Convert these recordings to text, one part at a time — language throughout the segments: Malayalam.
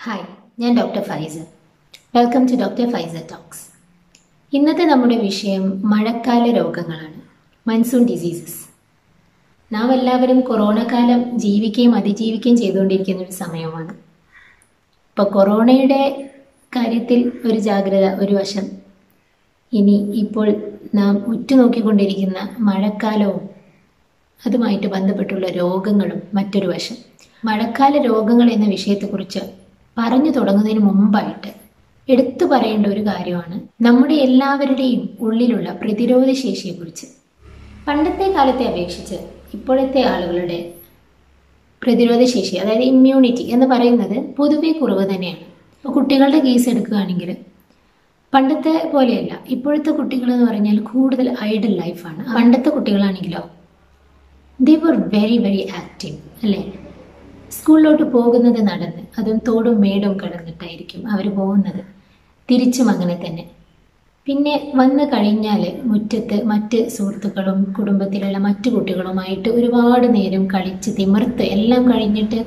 ഹായ് ഞാൻ doctor Faiza welcome to doctor Faiza talks ഇന്നത്തെ നമ്മുടെ വിഷയം മഴക്കാല രോഗങ്ങളാണ് മൺസൂൺ ഡിസീസസ് നാം എല്ലാവരും കൊറോണ കാലം ജീവിക്കുകയും അതിജീവിക്കുകയും ചെയ്തുകൊണ്ടിരിക്കുന്ന ഒരു സമയമാണ് ഇപ്പോൾ കൊറോണയുടെ കാര്യത്തിൽ ഒരു ജാഗ്രത ഒരു വശം ഇനി ഇപ്പോൾ നാം ഉറ്റുനോക്കിക്കൊണ്ടിരിക്കുന്ന മഴക്കാലവും അതുമായിട്ട് ബന്ധപ്പെട്ടുള്ള രോഗങ്ങളും മറ്റൊരു വശം മഴക്കാല രോഗങ്ങൾ എന്ന വിഷയത്തെക്കുറിച്ച് പറഞ്ഞു തുടങ്ങുന്നതിന് മുമ്പായിട്ട് എടുത്തു പറയേണ്ട ഒരു കാര്യമാണ് നമ്മുടെ എല്ലാവരുടെയും ഉള്ളിലുള്ള പ്രതിരോധ ശേഷിയെക്കുറിച്ച് പണ്ടത്തെ കാലത്തെ അപേക്ഷിച്ച് ഇപ്പോഴത്തെ ആളുകളുടെ പ്രതിരോധ ശേഷി അതായത് ഇമ്മ്യൂണിറ്റി എന്ന് പറയുന്നത് പൊതുവെ കുറവ് തന്നെയാണ് ഇപ്പോൾ കുട്ടികളുടെ കേസ് എടുക്കുകയാണെങ്കിൽ പണ്ടത്തെ പോലെയല്ല ഇപ്പോഴത്തെ കുട്ടികൾ എന്ന് പറഞ്ഞാൽ കൂടുതൽ ഐഡൽ ലൈഫാണ് പണ്ടത്തെ കുട്ടികളാണെങ്കിലോ they were very very active അല്ലേ സ്കൂളിലോട്ട് പോകുന്നത് നടന്ന് അതും തോടും മേടും കടന്നിട്ടായിരിക്കും അവർ പോകുന്നത് തിരിച്ചും അങ്ങനെ തന്നെ പിന്നെ വന്നു കഴിഞ്ഞാൽ മുറ്റത്ത് മറ്റ് സുഹൃത്തുക്കളും കുടുംബത്തിലുള്ള മറ്റു കുട്ടികളുമായിട്ട് ഒരുപാട് നേരം കളിച്ച് തിമിർത്ത് എല്ലാം കഴിഞ്ഞിട്ട്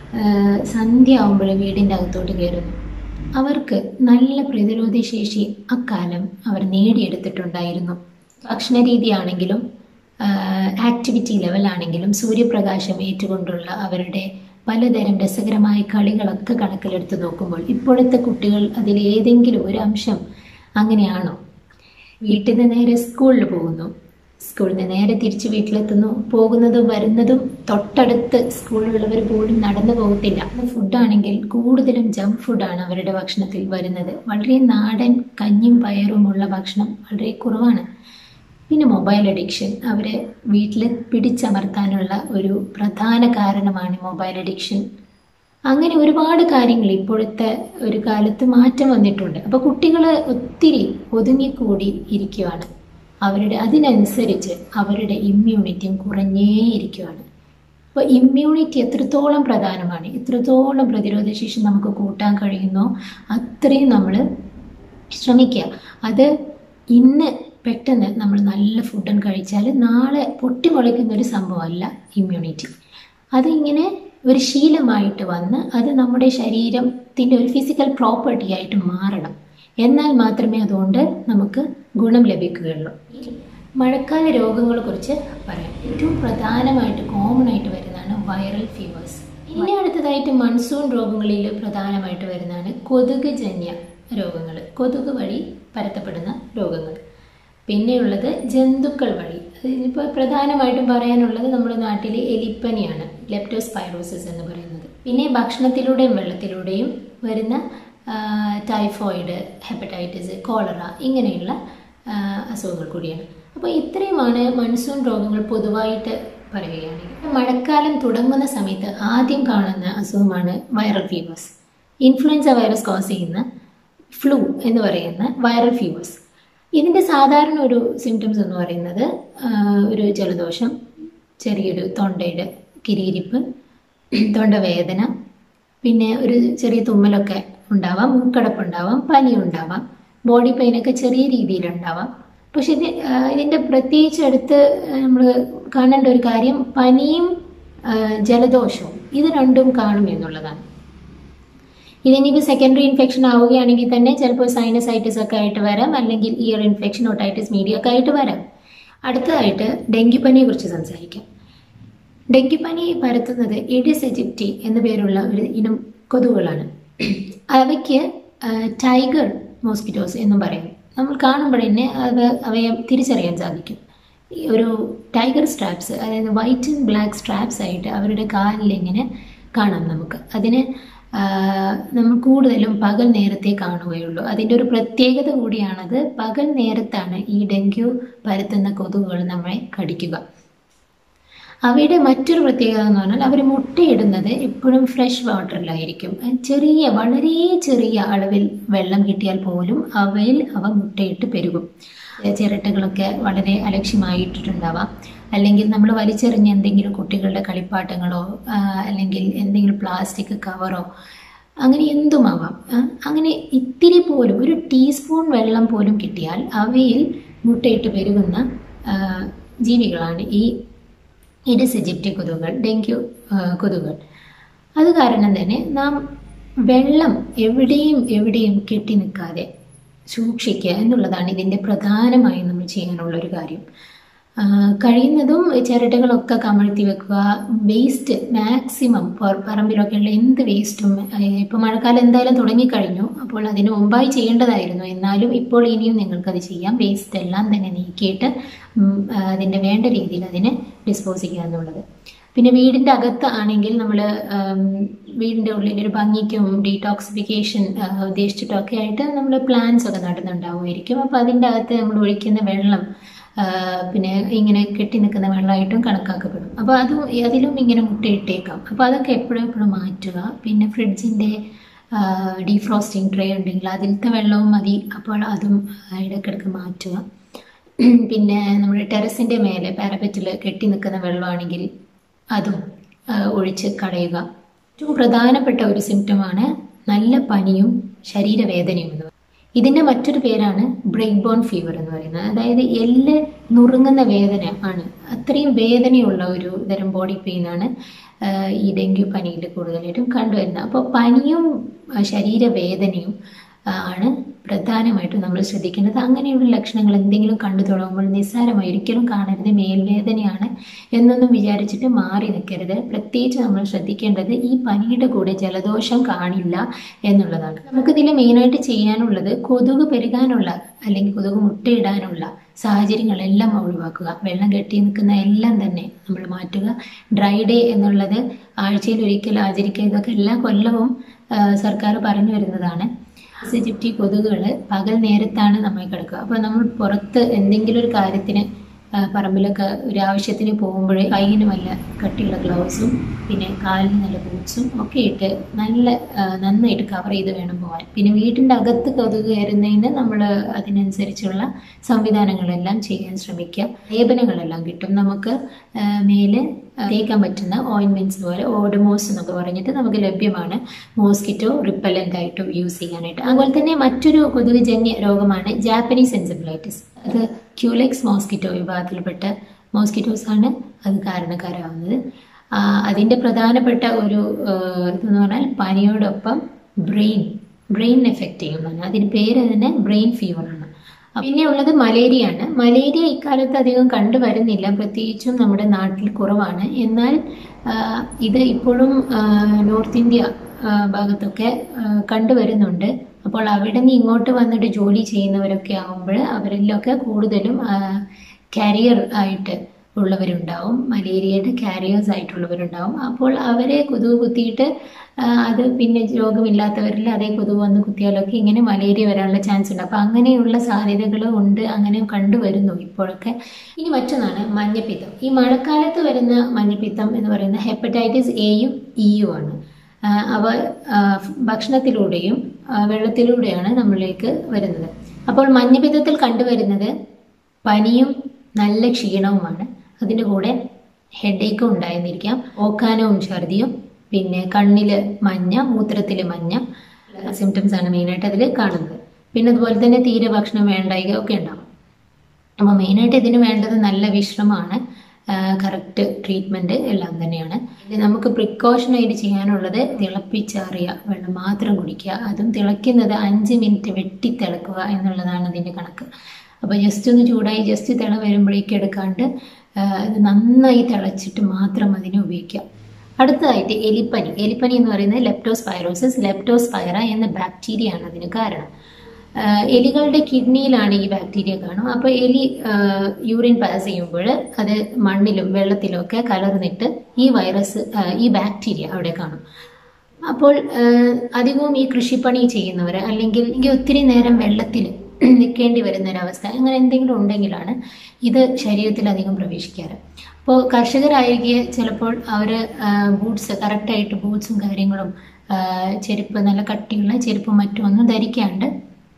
സന്ധ്യ ആവുമ്പോൾ വീടിൻ്റെ അകത്തോട്ട് കയറുന്നു അവർക്ക് നല്ല പ്രതിരോധ ശേഷി അക്കാലം അവർ നേടിയെടുത്തിട്ടുണ്ടായിരുന്നു ഭക്ഷണ രീതിയാണെങ്കിലും ആക്ടിവിറ്റി ലെവലാണെങ്കിലും സൂര്യപ്രകാശം ഏറ്റുകൊണ്ടുള്ള അവരുടെ പലതരം രസകരമായ കളികളൊക്കെ കണക്കിലെടുത്ത് നോക്കുമ്പോൾ ഇപ്പോഴത്തെ കുട്ടികൾ അതിലേതെങ്കിലും ഒരു അംശം അങ്ങനെയാണോ വീട്ടിൽ നിന്ന് നേരെ സ്കൂളിൽ പോകുന്നു സ്കൂളിൽ നിന്ന് നേരെ തിരിച്ച് വീട്ടിലെത്തുന്നു പോകുന്നതും വരുന്നതും തൊട്ടടുത്ത് സ്കൂളിലുള്ളവർ പോലും നടന്നു പോകത്തില്ല ഫുഡാണെങ്കിൽ കൂടുതലും ജങ്ക് ഫുഡാണ് അവരുടെ ഭക്ഷണത്തിൽ വരുന്നത് വളരെ നാടൻ കഞ്ഞിയും പയറുമുള്ള ഭക്ഷണം വളരെ കുറവാണ് പിന്നെ മൊബൈൽ അഡിക്ഷൻ അവരെ വീട്ടിൽ പിടിച്ചമർത്താനുള്ള ഒരു പ്രധാന കാരണമാണ് മൊബൈൽ അഡിക്ഷൻ അങ്ങനെ ഒരുപാട് കാര്യങ്ങൾ ഇപ്പോഴത്തെ ഒരു കാലത്ത് മാറ്റം വന്നിട്ടുണ്ട് അപ്പോൾ കുട്ടികൾ ഒത്തിരി ഒതുങ്ങിക്കൂടി ഇരിക്കുവാണ് അവരുടെ അതിനനുസരിച്ച് അവരുടെ ഇമ്മ്യൂണിറ്റിയും കുറഞ്ഞേ ഇരിക്കുവാണ് അപ്പോൾ ഇമ്മ്യൂണിറ്റി എത്രത്തോളം പ്രധാനമാണ് എത്രത്തോളം പ്രതിരോധ ശേഷി നമുക്ക് കൂട്ടാൻ കഴിയുന്നോ അത്രയും നമ്മൾ ശ്രമിക്കുക അത് ഇന്ന് പെട്ടെന്ന് നമ്മൾ നല്ല ഫുഡും കഴിച്ചാൽ നാളെ പൊട്ടിമുളയ്ക്കുന്ന ഒരു സംഭവമല്ല ഇമ്മ്യൂണിറ്റി അതിങ്ങനെ ഒരു ശീലമായിട്ട് വന്ന് അത് നമ്മുടെ ശരീരത്തിൻ്റെ ഒരു ഫിസിക്കൽ പ്രോപ്പർട്ടി ആയിട്ട് മാറണം എന്നാൽ മാത്രമേ അതുകൊണ്ട് നമുക്ക് ഗുണം ലഭിക്കുകയുള്ളൂ മഴക്കാല രോഗങ്ങളെ കുറിച്ച് പറയാം ഏറ്റവും പ്രധാനമായിട്ട് കോമൺ ആയിട്ട് വരുന്നതാണ് വൈറൽ ഫീവേഴ്സ് ഇനി അടുത്തതായിട്ട് മൺസൂൺ രോഗങ്ങളിൽ പ്രധാനമായിട്ട് വരുന്നതാണ് കൊതുക് ജന്യ രോഗങ്ങൾ കൊതുക് വഴി പരത്തപ്പെടുന്ന രോഗങ്ങൾ പിന്നെയുള്ളത് ജന്തുക്കൾ വഴി ഇപ്പോൾ പ്രധാനമായിട്ടും പറയാനുള്ളത് നമ്മുടെ നാട്ടിൽ എലിപ്പനിയാണ് ലെപ്റ്റോസ്പൈറോസിസ് എന്ന് പറയുന്നത് പിന്നെ ഭക്ഷണത്തിലൂടെയും വെള്ളത്തിലൂടെയും വരുന്ന ടൈഫോയിഡ് ഹെപ്പറ്റൈറ്റിസ് കോളറ ഇങ്ങനെയുള്ള അസുഖങ്ങൾ കൂടിയാണ് അപ്പോൾ ഇത്രയുമാണ് മൺസൂൺ രോഗങ്ങൾ പൊതുവായിട്ട് പറയുകയാണെങ്കിൽ മഴക്കാലം തുടങ്ങുന്ന സമയത്ത് ആദ്യം കാണുന്ന അസുഖമാണ് viral fevers influenza virus cause ചെയ്യുന്ന ഫ്ലൂ എന്ന് പറയുന്ന വൈറൽ ഫീവേഴ്സ് ഇതിൻ്റെ സാധാരണ ഒരു സിംറ്റംസ് എന്ന് പറയുന്നത് ഒരു ജലദോഷം ചെറിയൊരു തൊണ്ടയുടെ കിരിയിരിപ്പ് തൊണ്ടവേദന പിന്നെ ഒരു ചെറിയ തുമ്മലൊക്കെ ഉണ്ടാവാം മൂക്കടപ്പുണ്ടാവാം പനി ഉണ്ടാവാം ബോഡി പെയിനൊക്കെ ചെറിയ രീതിയിലുണ്ടാവാം പക്ഷെ ഇത് ഇതിൻ്റെ പ്രത്യേകിച്ച് അടുത്ത് നമ്മൾ കാണേണ്ട ഒരു കാര്യം പനിയും ജലദോഷവും ഇത് രണ്ടും കാണും എന്നുള്ളതാണ് ഇതിനിപ്പോൾ സെക്കൻഡറി ഇൻഫെക്ഷൻ ആവുകയാണെങ്കിൽ തന്നെ ചിലപ്പോൾ സൈനസൈറ്റിസ് ഒക്കെ ആയിട്ട് വരാം അല്ലെങ്കിൽ ഇയർ ഇൻഫെക്ഷൻ ഒട്ടൈറ്റിസ് മീഡിയ ഒക്കെ ആയിട്ട് വരാം അടുത്തതായിട്ട് ഡെങ്കിപ്പനിയെ കുറിച്ച് സംസാരിക്കാം ഡെങ്കിപ്പനി പരത്തുന്നത് എഡിസ് എജിപ്റ്റി എന്ന പേരുള്ള ഒരു ഇനം കൊതുകുകളാണ് അവയ്ക്ക് ടൈഗർ മോസ്കിറ്റോസ് എന്നും പറയും നമ്മൾ കാണുമ്പോൾ തന്നെ അവ അവയെ തിരിച്ചറിയാൻ സാധിക്കും ഒരു ടൈഗർ സ്ട്രാപ്സ് അതായത് വൈറ്റ് ആൻഡ് ബ്ലാക്ക് സ്ട്രാപ്സ് ആയിട്ട് അവരുടെ കാലിൽ ഇങ്ങനെ കാണാം നമുക്ക് അതിന് നമ്മൾ കൂടുതലും പകൽ നേരത്തെ കാണുകയുള്ളൂ അതിൻ്റെ ഒരു പ്രത്യേകത കൂടിയാണത് പകൽ നേരത്താണ് ഈ ഡെങ്കു പരത്തുന്ന കൊതുകുകൾ നമ്മളെ കടിക്കുക അവയുടെ മറ്റൊരു പ്രത്യേകത എന്ന് പറഞ്ഞാൽ അവർ മുട്ടയിടുന്നത് എപ്പോഴും ഫ്രഷ് വാട്ടറിലായിരിക്കും ചെറിയ വളരെ ചെറിയ അളവിൽ വെള്ളം കിട്ടിയാൽ പോലും അവയിൽ അവ മുട്ടയിട്ട് പെരുകും ചിരട്ടകളൊക്കെ വളരെ അലക്ഷ്യമായിട്ടിട്ടുണ്ടാവാം അല്ലെങ്കിൽ നമ്മൾ വലിച്ചെറിഞ്ഞ എന്തെങ്കിലും കുട്ടികളുടെ കളിപ്പാട്ടങ്ങളോ അല്ലെങ്കിൽ എന്തെങ്കിലും പ്ലാസ്റ്റിക് കവറോ അങ്ങനെ എന്തുമാവാം അങ്ങനെ ഇത്തിരി പോലും ഒരു ടീസ്പൂൺ വെള്ളം പോലും കിട്ടിയാൽ അവയിൽ മുട്ടയിട്ട് പെരുകുന്ന ജീവികളാണ് ഈ ഇഡിസ് ഇജിപ്റ്റി കൊതുകുകൾ ഡെങ്കു കൊതുകുകൾ അത് കാരണം തന്നെ നാം വെള്ളം എവിടെയും എവിടെയും കെട്ടി നിൽക്കാതെ സൂക്ഷിക്കുക എന്നുള്ളതാണ് ഇതിൻ്റെ പ്രധാനമായും നമ്മൾ ചെയ്യാനുള്ള ഒരു കാര്യം ആ, കഴിയുന്നതും ചിരട്ടകളൊക്കെ കമഴ്ത്തി വെക്കുക വേസ്റ്റ് മാക്സിമം പറമ്പിലൊക്കെയുള്ള എന്ത് വേസ്റ്റും ഇപ്പോൾ മഴക്കാലം എന്തായാലും തുടങ്ങിക്കഴിഞ്ഞു അപ്പോൾ അതിന് മുമ്പായി ചെയ്യേണ്ടതായിരുന്നു എന്നാലും ഇപ്പോൾ ഇനിയും നിങ്ങൾക്കത് ചെയ്യാം വേസ്റ്റ് എല്ലാം തന്നെ നീക്കിയിട്ട് ഉം, ആ, അതിൻ്റെ വേണ്ട രീതിയിൽ അതിനെ ഡിസ്പോസ് ചെയ്യുക എന്നുള്ളത് പിന്നെ വീടിൻ്റെ അകത്ത് ആണെങ്കിൽ നമ്മൾ വീടിൻ്റെ ഉള്ളിൽ ഒരു ഭംഗിക്കും ഡീടോക്സിഫിക്കേഷൻ ഉദ്ദേശിച്ചിട്ടൊക്കെ ആയിട്ട് നമ്മൾ പ്ലാന്റ്സ് ഒക്കെ നടുന്നുണ്ടാവുമായിരിക്കും അപ്പോൾ അതിൻ്റെ അകത്ത് നമ്മൾ ഒഴിക്കുന്ന വെള്ളം ആ, പിന്നെ ഇങ്ങനെ കെട്ടി നിൽക്കുന്ന വെള്ളമായിട്ടും കണക്കാക്കപ്പെടും അപ്പോൾ അതും അതിലും ഇങ്ങനെ മുട്ടയിട്ടേക്കാം അപ്പോൾ അതൊക്കെ എപ്പോഴും എപ്പോഴും മാറ്റുക പിന്നെ ഫ്രിഡ്ജിൻ്റെ ഡീഫ്രോസ്റ്റിംഗ് ട്രേ ഉണ്ടെങ്കിൽ അതിലത്തെ വെള്ളവും മതി അപ്പോൾ അതും ആ, ഇടയ്ക്കിടയ്ക്ക് മാറ്റുക പിന്നെ നമ്മുടെ ടെറസിൻ്റെ മേലെ പാരപ്പറ്റിൽ കെട്ടി നിൽക്കുന്ന വെള്ളമാണെങ്കിൽ അതും ആ, ഒഴിച്ച് കളയുക ഏറ്റവും പ്രധാനപ്പെട്ട ഒരു സിംറ്റമാണ് നല്ല പനിയും ശരീരവേദനയും എന്ന് പറയുന്നത് ഇതിൻ്റെ മറ്റൊരു പേരാണ് ബ്രേക്ക് ബോൺ ഫീവർ എന്ന് പറയുന്നത് അതായത് എല്ല് നുറുങ്ങുന്ന വേദന ആണ് അത്രയും വേദനയുള്ള ഒരു തരം ബോഡി പെയിൻ ആണ് ആ, ഈ ഡെങ്കു പനിയിൽ കൂടുതലായിട്ടും കണ്ടുവരുന്നത് അപ്പോൾ പനിയും ആ, ശരീരവേദനയും ആ, ആണ് പ്രധാനമായിട്ടും നമ്മൾ ശ്രദ്ധിക്കേണ്ടത് അങ്ങനെയുള്ള ലക്ഷണങ്ങൾ എന്തെങ്കിലും കണ്ടു തുടങ്ങുമ്പോൾ നിസ്സാരമായി ഒരിക്കലും കാണരുത് മേൽവേദനയാണ് എന്നൊന്നും വിചാരിച്ചിട്ട് മാറി നിൽക്കരുത് പ്രത്യേകിച്ച് നമ്മൾ ശ്രദ്ധിക്കേണ്ടത് ഈ പനിയുടെ കൂടെ ജലദോഷം കാണില്ല എന്നുള്ളതാണ് നമുക്കിതിൽ മെയിനായിട്ട് ചെയ്യാനുള്ളത് കൊതുക് പെരുകാനുള്ള അല്ലെങ്കിൽ കൊതുക് മുട്ടയിടാനുള്ള സാഹചര്യങ്ങളെല്ലാം ഒഴിവാക്കുക വെള്ളം കെട്ടി നിൽക്കുന്ന എല്ലാം തന്നെ നമ്മൾ മാറ്റുക ഡ്രൈ ഡേ എന്നുള്ളത് ആഴ്ചയിൽ ഒരിക്കൽ ആചരിക്കുക ഇതൊക്കെ എല്ലാ കൊല്ലവും ആ, സർക്കാർ പറഞ്ഞു വരുന്നതാണ് സെജിപ്റ്റി കൊതുകുകൾ പകൽ നേരത്താണ് നമ്മൾ കിടക്കുക അപ്പോൾ നമ്മൾ പുറത്ത് എന്തെങ്കിലും ഒരു കാര്യത്തിന് ആ, പറമ്പിലൊക്കെ ഒരു ആവശ്യത്തിന് പോകുമ്പോൾ കയ്യിന് നല്ല കട്ടിയുള്ള ഗ്ലൗസും പിന്നെ കാലിന് നല്ല ബൂട്ട്സും ഒക്കെ ഇട്ട് നല്ല ആ, നന്നായിട്ട് കവർ ചെയ്ത് വേണം പോകാൻ പിന്നെ വീട്ടിൻ്റെ അകത്ത് കൊതുക് കയറുന്നതിന് നമ്മൾ അതിനനുസരിച്ചുള്ള സംവിധാനങ്ങളെല്ലാം ചെയ്യാൻ ശ്രമിക്കുക ലേപനങ്ങളെല്ലാം കിട്ടും നമുക്ക് ആ, മേലെ തേക്കാൻ പറ്റുന്ന ഓയിൻമെൻറ്റ്സ് പോലെ ഓഡമോസ് എന്നൊക്കെ പറഞ്ഞിട്ട് നമുക്ക് ലഭ്യമാണ് മോസ്കിറ്റോ റിപ്പല്ലൻ്റ് ആയിട്ട് യൂസ് ചെയ്യാനായിട്ട് അതുപോലെ തന്നെ മറ്റൊരു കൊതുകുജന്യ രോഗമാണ് ജാപ്പനീസ് എൻസെഫലൈറ്റിസ് അത് ക്യൂലെക്സ് മോസ്കിറ്റോ വിഭാഗത്തിൽപ്പെട്ട മോസ്കിറ്റോസ് ആണ് അത് കാരണക്കാരാവുന്നത് ആ, അതിൻ്റെ പ്രധാനപ്പെട്ട ഒരു ആ, ഇതെന്ന് പറഞ്ഞാൽ പനിയോടൊപ്പം ബ്രെയിൻ ബ്രെയിൻ എഫക്റ്റ് ചെയ്യുന്നതാണ് അതിന് പേര് തന്നെ ബ്രെയിൻ ഫീവർ ആണ് പിന്നെ ഉള്ളത് മലേറിയ ആണ് മലേറിയ ഇക്കാലത്ത് അധികം കണ്ടുവരുന്നില്ല പ്രത്യേകിച്ചും നമ്മുടെ നാട്ടിൽ കുറവാണ് എന്നാൽ ആ, ഇത് ഇപ്പോഴും ആ, നോർത്ത് ഇന്ത്യ ആ, ഭാഗത്തൊക്കെ ആ, കണ്ടുവരുന്നുണ്ട് അപ്പോൾ അവിടെ നിന്ന് ഇങ്ങോട്ട് വന്നിട്ട് ജോലി ചെയ്യുന്നവരൊക്കെ ആകുമ്പോൾ അവരിലൊക്കെ കൂടുതലും കാരിയർ ആയിട്ട് ഉള്ളവരുണ്ടാവും മലേറിയയുടെ കാരിയേഴ്സ് ആയിട്ടുള്ളവരുണ്ടാവും അപ്പോൾ അവരെ കൊതുക് കുത്തിയിട്ട് ആ, അത് പിന്നെ രോഗമില്ലാത്തവരിൽ അതേ കൊതുക് വന്ന് കുത്തിയാലൊക്കെ ഇങ്ങനെ മലേറിയ വരാനുള്ള ചാൻസ് ഉണ്ട് അപ്പോൾ അങ്ങനെയുള്ള സാധ്യതകൾ ഉണ്ട് അങ്ങനെ കണ്ടുവരുന്നു ഇപ്പോഴൊക്കെ ഇനി മറ്റൊന്നാണ് മഞ്ഞപ്പിത്തം ഈ മഴക്കാലത്ത് വരുന്ന മഞ്ഞപ്പിത്തം എന്ന് പറയുന്ന ഹെപ്പറ്റൈറ്റിസ് എയും ഇയും ആണ് ആ, അവ ആ, ഭക്ഷണത്തിലൂടെയും ആ, വെള്ളത്തിലൂടെയാണ് നമ്മളിലേക്ക് വരുന്നത് അപ്പോൾ മഞ്ഞപ്പിത്തത്തിൽ കണ്ടുവരുന്നത് പനിയും നല്ല ക്ഷീണവുമാണ് അതിൻ്റെ കൂടെ ഹെഡേക്കും ഉണ്ടായിരുന്നിരിക്കാം ഓക്കാനവും ഛർദിയും പിന്നെ കണ്ണിൽ മഞ്ഞ മൂത്രത്തിൽ മഞ്ഞ സിംറ്റംസ് ആണ് മെയിനായിട്ട് അതിൽ കാണുന്നത് പിന്നെ അതുപോലെ തന്നെ തീരെ ഭക്ഷണം വേണ്ടായിക ഒക്കെ ഉണ്ടാവും അപ്പോൾ മെയിനായിട്ട് ഇതിന് വേണ്ടത് നല്ല വിശ്രമമാണ് കറക്റ്റ് ട്രീറ്റ്മെൻറ്റ് എല്ലാം തന്നെയാണ് ഇത് നമുക്ക് പ്രിക്കോഷനായിട്ട് ചെയ്യാനുള്ളത് തിളപ്പിച്ചാറിയ വെള്ളം മാത്രം കുടിക്കുക അതും തിളയ്ക്കുന്നത് അഞ്ച് മിനിറ്റ് വെട്ടി തിളക്കുക എന്നുള്ളതാണ് ഇതിൻ്റെ കണക്ക് അപ്പോൾ ജസ്റ്റ് ഒന്ന് ചൂടായി ജസ്റ്റ് തിള വരുമ്പോഴേക്ക് എടുക്കാണ്ട് ആ, ഇത് നന്നായി തിളച്ചിട്ട് മാത്രം അതിനെ ഉപയോഗിക്കുക അടുത്തതായിട്ട് എലിപ്പനി എലിപ്പനി എന്ന് പറയുന്നത് ലെപ്റ്റോസ്പൈറോസിസ് ലെപ്റ്റോസ്പൈറ എന്ന ബാക്ടീരിയ ആണ് അതിന് കാരണം ആഹ് എലികളുടെ കിഡ്നിയിലാണ് ഈ ബാക്ടീരിയ കാണും അപ്പോൾ എലി യൂറിൻ പാസ് ചെയ്യുമ്പോൾ അത് മണ്ണിലും വെള്ളത്തിലും ഒക്കെ കലർന്നിട്ട് ഈ വൈറസ് ആഹ് ഈ ബാക്ടീരിയ അവിടെ കാണും അപ്പോൾ ആഹ് അധികവും ഈ കൃഷിപ്പണി ചെയ്യുന്നവർ അല്ലെങ്കിൽ ഈ ഒത്തിരി നേരം വെള്ളത്തിൽ നിൽക്കേണ്ടി വരുന്ന ഒരവസ്ഥ അങ്ങനെ എന്തെങ്കിലും ഉണ്ടെങ്കിലാണ് ഇത് ശരീരത്തിൽ അധികം പ്രവേശിക്കാറ് അപ്പോൾ കർഷകരായിരിക്കെ ചിലപ്പോൾ അവർ ബൂട്ട്സ് കറക്റ്റായിട്ട് ബൂട്ട്സും കാര്യങ്ങളും ആഹ് ചെരുപ്പ് നല്ല കട്ടിയുള്ള ചെരുപ്പും മറ്റും ഒന്നും ധരിക്കാണ്ട്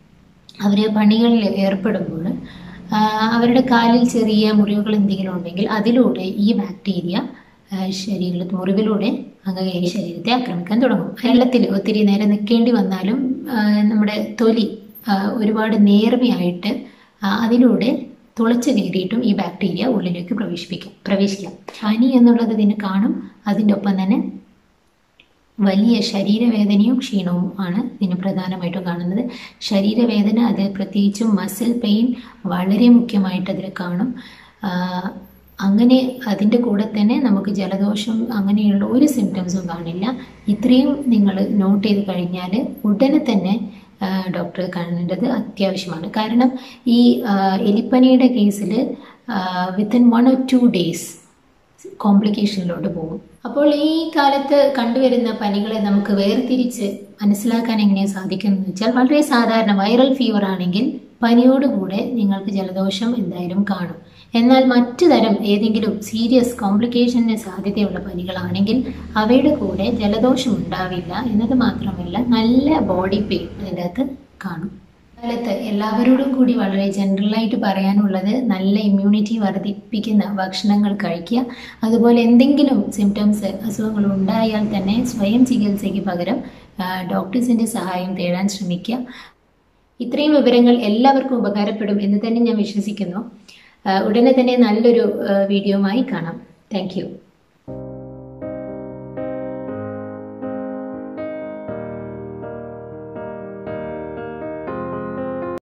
അവർ പണികളിൽ ഏർപ്പെടുമ്പോൾ ആ, അവരുടെ കാലിൽ ചെറിയ മുറിവുകൾ എന്തെങ്കിലും ഉണ്ടെങ്കിൽ അതിലൂടെ ഈ ബാക്ടീരിയ ശരീരത്തിൽ മുറിവിലൂടെ അംഗകേരി ശരീരത്തെ ആക്രമിക്കാൻ തുടങ്ങും വെള്ളത്തിൽ ഒത്തിരി നേരം നിൽക്കേണ്ടി വന്നാലും ആ, നമ്മുടെ തൊലി ആ, ഒരുപാട് നേർമയായിട്ട് ആ, അതിലൂടെ തുളച്ച് കയറിയിട്ടും ഈ ബാക്ടീരിയ ഉള്ളിലേക്ക് പ്രവേശിപ്പിക്കും പ്രവേശിക്കാം പനി എന്നുള്ളത് ഇതിന് കാണും അതിൻ്റെ ഒപ്പം തന്നെ വലിയ ശരീരവേദനയും ക്ഷീണവും ആണ് ഇതിന് പ്രധാനമായിട്ടും കാണുന്നത് ശരീരവേദന അത് പ്രത്യേകിച്ചും മസിൽ പെയിൻ വളരെ മുഖ്യമായിട്ട് അതിൽ കാണും ആ, അങ്ങനെ അതിൻ്റെ കൂടെ തന്നെ നമുക്ക് ജലദോഷം അങ്ങനെയുള്ള ഒരു സിംറ്റംസും കാണില്ല ഇത്രയും നിങ്ങൾ നോട്ട് ചെയ്ത് കഴിഞ്ഞാൽ ഉടനെ തന്നെ ആ, ഡോക്ടറെ കാണേണ്ടത് അത്യാവശ്യമാണ് കാരണം ഈ ആ, എലിപ്പനിയുടെ കേസിൽ within one or two days കോംപ്ലിക്കേഷനിലോട്ട് പോകും അപ്പോൾ ഈ കാലത്ത് കണ്ടുവരുന്ന പനികളെ നമുക്ക് വേർതിരിച്ച് മനസ്സിലാക്കാൻ എങ്ങനെയാണ് സാധിക്കുന്നത് വെച്ചാൽ വളരെ സാധാരണ വൈറൽ ഫീവർ ആണെങ്കിൽ പനിയോടുകൂടെ നിങ്ങൾക്ക് ജലദോഷം എന്തായാലും കാണും എന്നാൽ മറ്റു തരം ഏതെങ്കിലും സീരിയസ് കോംപ്ലിക്കേഷന് സാധ്യതയുള്ള പനികളാണെങ്കിൽ അവയുടെ കൂടെ ജലദോഷം ഉണ്ടാവില്ല എന്നത് മാത്രമല്ല നല്ല ബോഡി പെയിൻ അതിൻ്റെ അകത്ത് കാണും കാലത്ത് എല്ലാവരോടും കൂടി വളരെ ജനറലായിട്ട് പറയാനുള്ളത് നല്ല ഇമ്മ്യൂണിറ്റി വർദ്ധിപ്പിക്കുന്ന ഭക്ഷണങ്ങൾ കഴിക്കുക അതുപോലെ എന്തെങ്കിലും സിംറ്റംസ് അസുഖങ്ങൾ ഉണ്ടായാൽ തന്നെ സ്വയം ചികിത്സയ്ക്ക് പകരം ഡോക്ടേഴ്സിൻ്റെ സഹായം തേടാൻ ശ്രമിക്കുക ഇത്രയും വിവരങ്ങൾ എല്ലാവർക്കും ഉപകാരപ്പെടും എന്ന് തന്നെ ഞാൻ വിശ്വസിക്കുന്നു ആ, ഉടനെ തന്നെ നല്ലൊരു വീഡിയോയുമായി കാണാം താങ്ക്